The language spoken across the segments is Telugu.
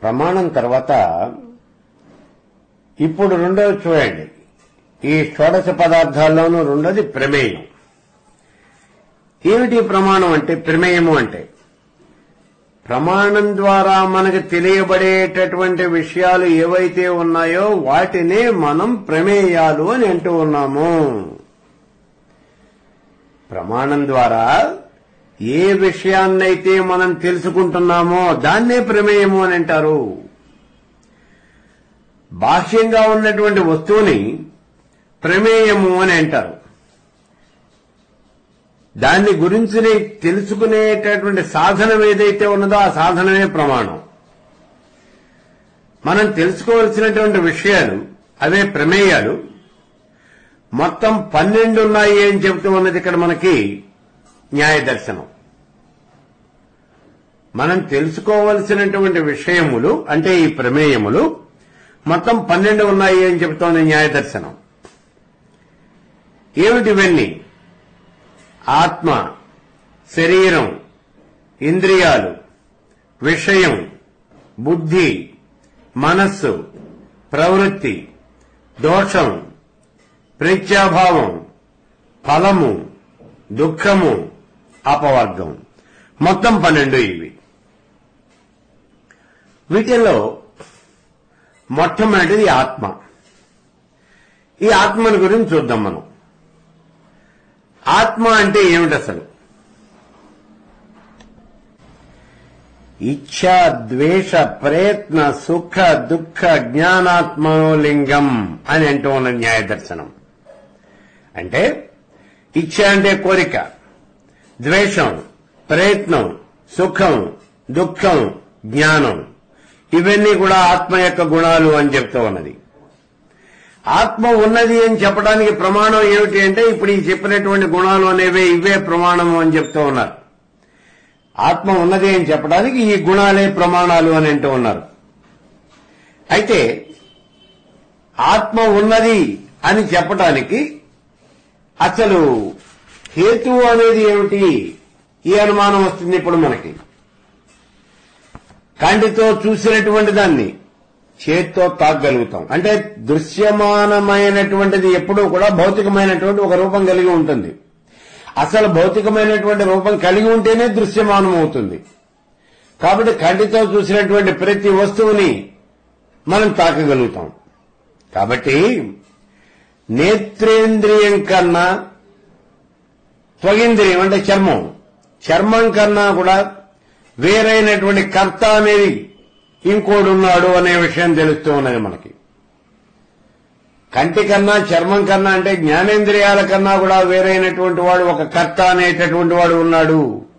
ప్రమాణం తర్వాత ఇప్పుడు రెండోది చూడండి ఈ షోడశ పదార్థాల్లోనూ రెండోది ప్రమేయం ఏమిటి ప్రమాణం అంటే ప్రమేయము అంటే ప్రమాణం ద్వారా మనకు తెలియబడేటటువంటి విషయాలు ఏవైతే ఉన్నాయో వాటినే మనం ప్రమేయాలు అని అంటూ ఉన్నాము ప్రమాణం ద్వారా ఏ విషయాన్నైతే మనం తెలుసుకుంటున్నామో దాన్నే ప్రమేయము అని అంటారు బాహ్యంగా ఉన్నటువంటి వస్తువుని ప్రమేయము అని అంటారు దాన్ని గురించి తెలుసుకునేటటువంటి సాధనం ఏదైతే ఉన్నదో ఆ సాధనమే ప్రమాణం మనం తెలుసుకోవలసినటువంటి విషయాలు అవే ప్రమేయాలు మొత్తం పన్నెండు ఉన్నాయి అని చెబుతూ ఉన్నది ఇక్కడ మనకి న్యాయ దర్శనం మనం తెలుసుకోవలసినటువంటి విషయములు అంటే ఈ ప్రమేయములు మొత్తం పన్నెండు ఉన్నాయి అని చెబుతోంది న్యాయ దర్శనం ఏమిటివన్నీ ఆత్మ శరీరం ఇంద్రియాలు విషయం బుద్ధి మనస్సు ప్రవృత్తి దోషం ప్రేత్యాభావం ఫలము దుఃఖము అపవర్గం మొత్తం పన్నెండు ఇవి వీటిల్లో మొట్టమొదటిది ఆత్మ ఈ ఆత్మని గురించి చూద్దాం మనం ఆత్మ అంటే ఏమిటి అసలు ఇచ్ఛ ద్వేష ప్రయత్న సుఖ దుఃఖ జ్ఞానాత్మనోలింగం అని అంటూ ఉన్న న్యాయ దర్శనం అంటే ఇచ్ఛ అంటే కోరిక ద్వేషం ప్రయత్నం సుఖం దుఃఖం జ్ఞానం ఇవన్నీ కూడా ఆత్మ యొక్క గుణాలు అని చెప్తూ ఉన్నది ఆత్మ ఉన్నది అని చెప్పడానికి ప్రమాణం ఏమిటి అంటే ఇప్పుడు ఈ చెప్పినటువంటి గుణాలు అనేవే ఇవే ప్రమాణము అని చెప్తూ ఉన్నారు ఆత్మ ఉన్నది అని చెప్పడానికి ఈ గుణాలే ప్రమాణాలు అని అంటూ ఉన్నారు అయితే ఆత్మ ఉన్నది అని చెప్పటానికి అసలు హేతువు అనేది ఏమిటి ఈ అనుమానం వస్తుంది ఇప్పుడు మనకి కంటితో చూసినటువంటి దాన్ని చేత్తో తాగలుగుతాం అంటే దృశ్యమానమైనటువంటిది ఎప్పుడూ కూడా భౌతికమైనటువంటి ఒక రూపం కలిగి ఉంటుంది అసలు భౌతికమైనటువంటి రూపం కలిగి ఉంటేనే దృశ్యమానం అవుతుంది కాబట్టి కంటితో చూసినటువంటి ప్రతి వస్తువుని మనం తాకగలుగుతాం కాబట్టి నేత్రేంద్రియం కన్నా త్వగింద్రియం అంటే చర్మం చర్మం కన్నా కూడా వేరైనటువంటి కర్త అనేది ఇంకోడు ఉన్నాడు అనే విషయం తెలుస్తూ ఉన్నది మనకి కంటి కన్నా చర్మం కన్నా అంటే జ్ఞానేంద్రియాల కన్నా కూడా వేరైనటువంటి వాడు ఒక కర్త అనేటటువంటి వాడు ఉన్నాడు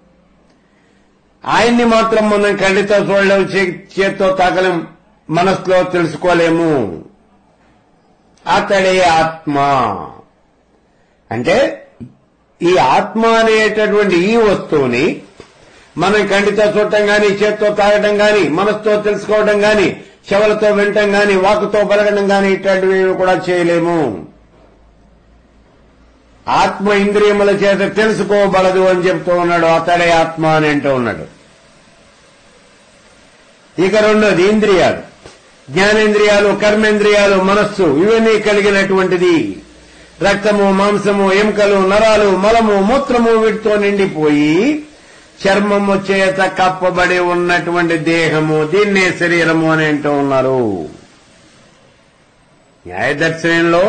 ఆయన్ని మాత్రం మనం కంటితో చూడలేము చే- చేత్తో తాకలేం మనసులో తెలుసుకోలేము అతడే ఆత్మ అంటే ఈ ఆత్మ అనేటటువంటి ఈ వస్తువుని మనం కంటితో చూడటం గాని చేత్తో తాగటం గాని మనసుతో తెలుసుకోవడం గాని చెవులతో వినటం గాని వాకుతో పలకడం గాని ఇట్లాంటివి కూడా చేయలేము ఆత్మ ఇంద్రియముల చేత తెలుసుకోబడదు అని చెప్తూ ఉన్నాడు అతడే ఆత్మ అని అంటూ ఉన్నాడు ఇక రెండోది ఇంద్రియాలు జ్ఞానేంద్రియాలు కర్మేంద్రియాలు మనస్సు ఇవన్నీ కలిగినటువంటిది రక్తము మాంసము ఎముకలు నరాలు మలము మూత్రము వీటితో నిండిపోయి చర్మము చేత కప్పబడి ఉన్నటువంటి దేహము దీన్నే శరీరము అని అంటూ ఉన్నారు న్యాయదర్శనంలో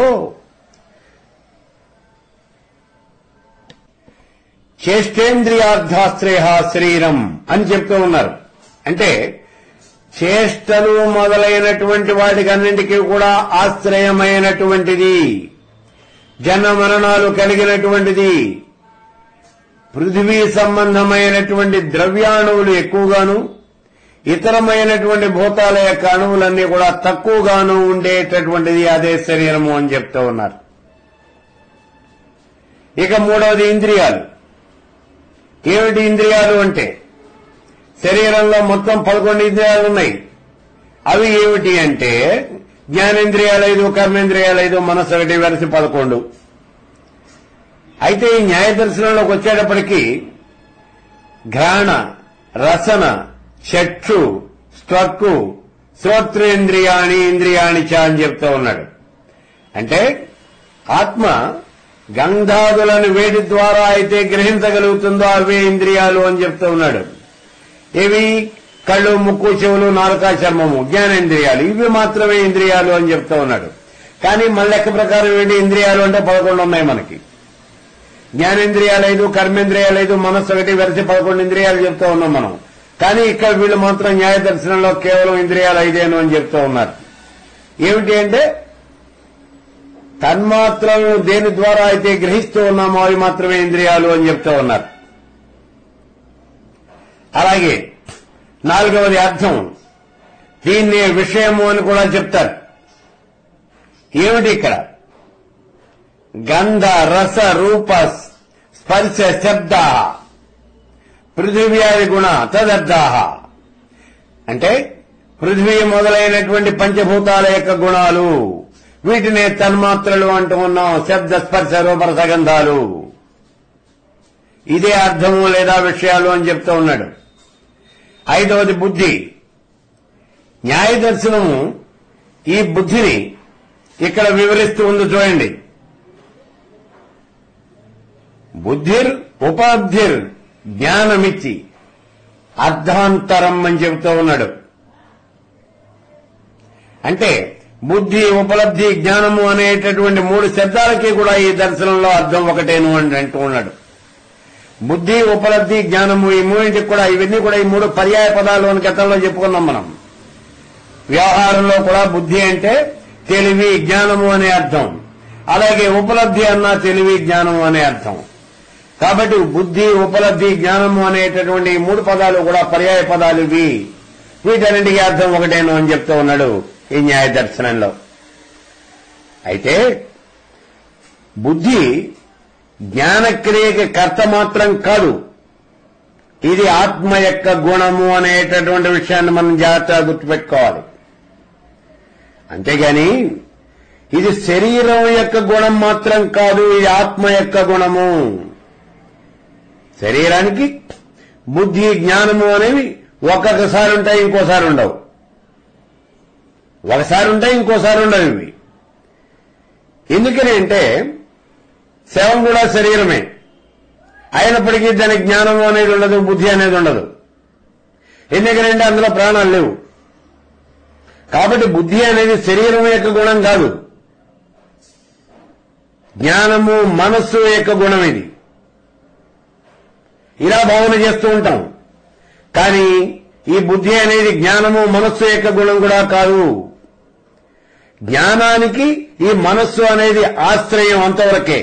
చేష్టేంద్రియార్థాశ్రయ శరీరం అని చెప్తూ ఉన్నారు అంటే చేష్టలు మొదలైనటువంటి వాటికన్నింటికీ కూడా ఆశ్రయమైనటువంటిది జన మరణాలు కలిగినటువంటిది పృథివీ సంబంధమైనటువంటి ద్రవ్యాణువులు ఎక్కువగాను ఇతరమైనటువంటి భూతాల యొక్క అణువులన్నీ కూడా తక్కువగాను ఉండేటటువంటిది అదే శరీరము అని చెప్తూ ఉన్నారు ఇక మూడవది ఇంద్రియాలు ఏమిటి ఇంద్రియాలు అంటే శరీరంలో మొత్తం పదకొండు ఇంద్రియాలు ఉన్నాయి అవి ఏమిటి అంటే జ్ఞానేంద్రియాలు ఐదు కర్మేంద్రియాలు ఐదు మనస్సు ఒకటి వెరసి పదకొండు అయితే ఈ న్యాయ దర్శనంలోకి వచ్చేటప్పటికి ఘ్రాణ రసన చక్షు స్త్వక్కు శ్రోత్రేంద్రియాణి ఇంద్రియాణి చ అని చెప్తూ ఉన్నాడు అంటే ఆత్మ గంధాదులను వేడి ద్వారా అయితే గ్రహించగలుగుతుందో అవే ఇంద్రియాలు అని చెప్తూ ఉన్నాడు ఇవి కళ్ళు ముక్కు చెవులు నాలుక చర్మము జ్ఞానేంద్రియాలు ఇవి మాత్రమే ఇంద్రియాలు అని చెప్తూ ఉన్నాడు కానీ మన లెక్క ప్రకారం ఏంటి ఇంద్రియాలు అంటే పదకొండు ఉన్నాయి మనకి జ్ఞానేంద్రియాలు ఐదు కర్మేంద్రియాలు ఐదు మనస్సు ఒకటి వెరసి పదకొండు ఇంద్రియాలు చెప్తూ ఉన్నాం మనం కానీ ఇక్కడ వీళ్ళు మాత్రం న్యాయ దర్శనంలో కేవలం ఇంద్రియాలు ఐదేను అని చెప్తూ ఉన్నారు ఏమిటి అంటే తన్మాత్రలను దేని ద్వారా అయితే గ్రహిస్తూ ఉన్నామో అవి మాత్రమే ఇంద్రియాలు అని చెప్తూ ఉన్నారు అలాగే నాలుగవది అర్థం దీన్ని విషయము అని కూడా చెప్తారు ఏమిటి ఇక్కడ గంధ రస రూప స్పర్శ శబ్ద పృథివ్యాది గుణ తదర్థాహ అంటే పృథ్వీ మొదలైనటువంటి పంచభూతాల యొక్క గుణాలు వీటినే తన్మాత్రలు అంటూ ఉన్నాం శబ్ద స్పర్శ రూపరస గంధాలు ఇదే అర్థము లేదా విషయాలు అని చెప్తూ ఉన్నాడు ఐదవది బుద్ధి న్యాయ దర్శనము ఈ బుద్ధిని ఇక్కడ వివరిస్తూ ఉంది చూడండి బుద్ధిర్ ఉపాధిర్ జ్ఞానమిచ్చి అర్ధాంతరం అని చెబుతూ ఉన్నాడు అంటే బుద్ధి ఉపలబ్ధి జ్ఞానము అనేటటువంటి మూడు శబ్దాలకి కూడా ఈ దర్శనంలో అర్థం ఒకటేను అని అంటూ ఉన్నాడు బుద్ధి ఉపలబ్ధి జ్ఞానము ఈ మూడింటికి కూడా ఇవన్నీ కూడా ఈ మూడు పర్యాయ పదాలు అని గతంలో చెప్పుకున్నాం మనం వ్యవహారంలో కూడా బుద్ధి అంటే తెలివి జ్ఞానము అనే అర్థం అలాగే ఉపలబ్ధి అన్న తెలివి జ్ఞానము అనే అర్థం కాబట్టి బుద్ధి ఉపలబ్ధి జ్ఞానము అనేటటువంటి ఈ మూడు పదాలు కూడా పర్యాయ పదాలు ఇవి వీటన్నింటికి అర్థం ఒకటేను అని చెప్తూ ఉన్నాడు ఈ న్యాయ దర్శనంలో అయితే బుద్ధి జ్ఞానక్రియకి కర్త మాత్రం కాదు ఇది ఆత్మ యొక్క గుణము అనేటటువంటి విషయాన్ని మనం జాగ్రత్తగా గుర్తుపెట్టుకోవాలి అంతేగాని ఇది శరీరం యొక్క గుణం మాత్రం కాదు ఇది ఆత్మ యొక్క గుణము శరీరానికి బుద్ధి జ్ఞానము అనేవి ఒక్కొక్కసారి ఉంటాయి ఇంకోసారి ఉండవు ఒకసారి ఉంటాయి ఇంకోసారి ఉండవు ఇవి ఎందుకని అంటే శవం కూడా శరీరమే అయినప్పటికీ దానికి జ్ఞానము అనేది ఉండదు బుద్ధి అనేది ఉండదు ఎందుకనంటే అందులో ప్రాణాలు లేవు కాబట్టి బుద్ధి అనేది శరీరం యొక్క గుణం కాదు జ్ఞానము మనస్సు యొక్క గుణం ఇది ఇలా భావన చేస్తూ ఉంటాం కానీ ఈ బుద్ధి అనేది జ్ఞానము మనస్సు యొక్క గుణం కూడా కాదు జ్ఞానానికి ఈ మనస్సు అనేది ఆశ్రయం అంతవరకే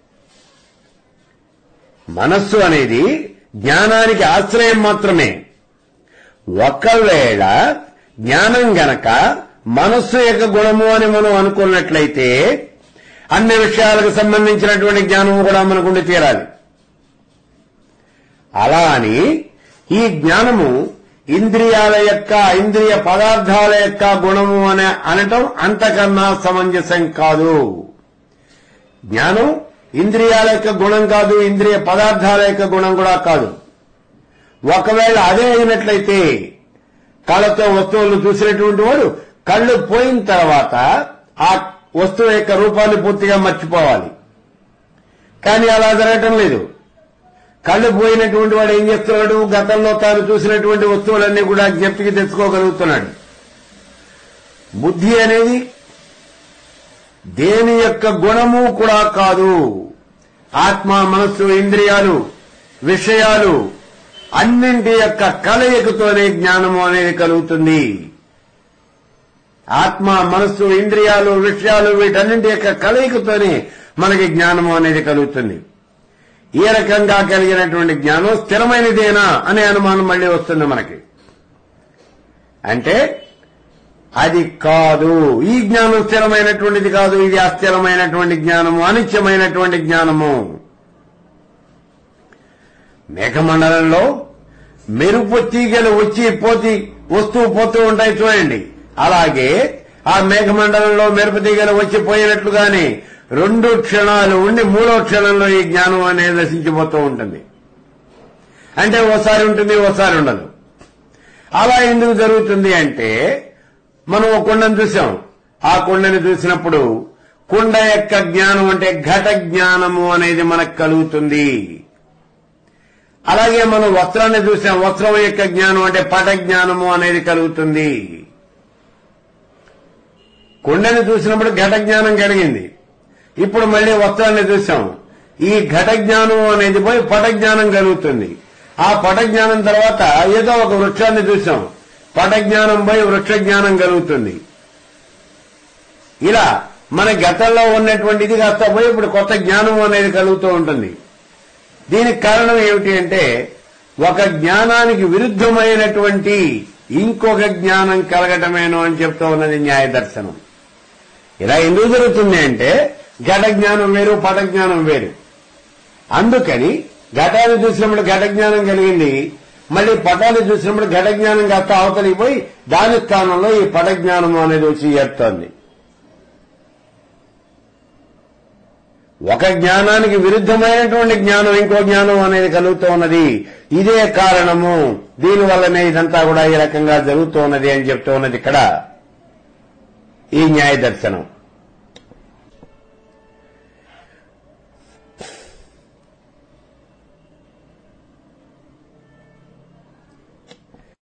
మనస్సు అనేది జ్ఞానానికి ఆశ్రయం మాత్రమే ఒకవేళ జ్ఞానం గనక మనస్సు యొక్క గుణము అని మనం అనుకున్నట్లయితే అన్ని విషయాలకు సంబంధించినటువంటి జ్ఞానము కూడా మనకుండి తీరాలి అలా అని ఈ జ్ఞానము ఇంద్రియాల యొక్క ఇంద్రియ పదార్థాల యొక్క గుణము అనే అనటం అంతకన్నా సమంజసం కాదు జ్ఞానం ఇంద్రియాల యొక్క గుణం కాదు ఇంద్రియ పదార్థాల యొక్క గుణం కూడా కాదు ఒకవేళ అదే అయినట్లయితే కళ్ళతో వస్తువులను చూసినటువంటి వాడు కళ్ళు పోయిన తర్వాత ఆ వస్తువు యొక్క రూపాన్ని పూర్తిగా మర్చిపోవాలి కానీ అలా జరగటం లేదు కళ్ళు పోయినటువంటి వాడు ఏం చేస్తున్నాడు గతంలో తాను చూసినటువంటి వస్తువులన్నీ కూడా జ్ఞప్తికి తెచ్చుకోగలుగుతున్నాడు బుద్ధి అనేది దేని యొక్క గుణము కూడా కాదు ఆత్మ మనస్సు ఇంద్రియాలు విషయాలు అన్నింటి యొక్క కలయికతోనే జ్ఞానము అనేది కలుగుతుంది ఆత్మ మనస్సు ఇంద్రియాలు విషయాలు వీటన్నింటి యొక్క కలయికతోనే మనకి జ్ఞానము అనేది కలుగుతుంది ఈ రకంగా కలిగినటువంటి జ్ఞానం స్థిరమైనదేనా అనే అనుమానం మళ్ళీ వస్తుంది మనకి అంటే అది కాదు ఈ జ్ఞానం స్థిరమైనటువంటిది కాదు ఇది అస్థిరమైనటువంటి జ్ఞానము అనిత్యమైనటువంటి జ్ఞానము మేఘమండలంలో మెరుపు తీగలు వచ్చి పోతి వస్తూ పోతూ ఉంటాయి చూడండి అలాగే ఆ మేఘమండలంలో మెరుపు తీగలు వచ్చి పోయినట్లుగానే రెండు క్షణాలు ఉండి మూడో క్షణంలో ఈ జ్ఞానం అనేది నశించిపోతూ ఉంటుంది అంటే ఓసారి ఉంటుంది ఓసారి ఉండదు అలా ఎందుకు జరుగుతుంది అంటే మనం ఒక కుండను చూసాం ఆ కుండని చూసినప్పుడు కుండ యొక్క జ్ఞానం అంటే ఘట జ్ఞానము అనేది మనకు కలుగుతుంది అలాగే మనం వస్త్రాన్ని చూసాం వస్త్రం యొక్క జ్ఞానం అంటే పట జ్ఞానము అనేది కలుగుతుంది కుండని చూసినప్పుడు ఘట జ్ఞానం కలిగింది ఇప్పుడు మళ్ళీ వస్త్రాన్ని చూసాం ఈ ఘట జ్ఞానం అనేది పోయి పట జ్ఞానం కలుగుతుంది ఆ పట జ్ఞానం తర్వాత ఏదో ఒక వృక్షాన్ని చూసాం పట జ్ఞానం పోయి వృక్ష జ్ఞానం కలుగుతుంది ఇలా మన గతంలో ఉన్నటువంటిది కాస్త పోయి ఇప్పుడు కొత్త జ్ఞానం అనేది కలుగుతూ ఉంటుంది దీనికి కారణం ఏమిటి అంటే ఒక జ్ఞానానికి విరుద్ధమైనటువంటి ఇంకొక జ్ఞానం కలగటమేనో అని చెప్తూ ఉన్నది న్యాయ దర్శనం ఇలా ఎందుకు జరుగుతుంది అంటే ఘట జ్ఞానం వేరు పట జ్ఞానం వేరు అందుకని ఘటాన్ని చూసినప్పుడు ఘట జ్ఞానం కలిగింది మళ్ళీ పటాన్ని చూసినప్పుడు ఘట జ్ఞానం కాస్త అవతలికి పోయి దాని స్థానంలో ఈ పట జ్ఞానం అనేది వచ్చి చేస్తోంది ఒక జ్ఞానానికి విరుద్ధమైనటువంటి జ్ఞానం ఇంకో జ్ఞానం అనేది కలుగుతూ ఉన్నది ఇదే కారణము దీనివల్లనే ఇదంతా కూడా ఈ రకంగా జరుగుతూ ఉన్నది అని చెప్తూ ఉన్నది ఇక్కడ ఈ న్యాయ దర్శనం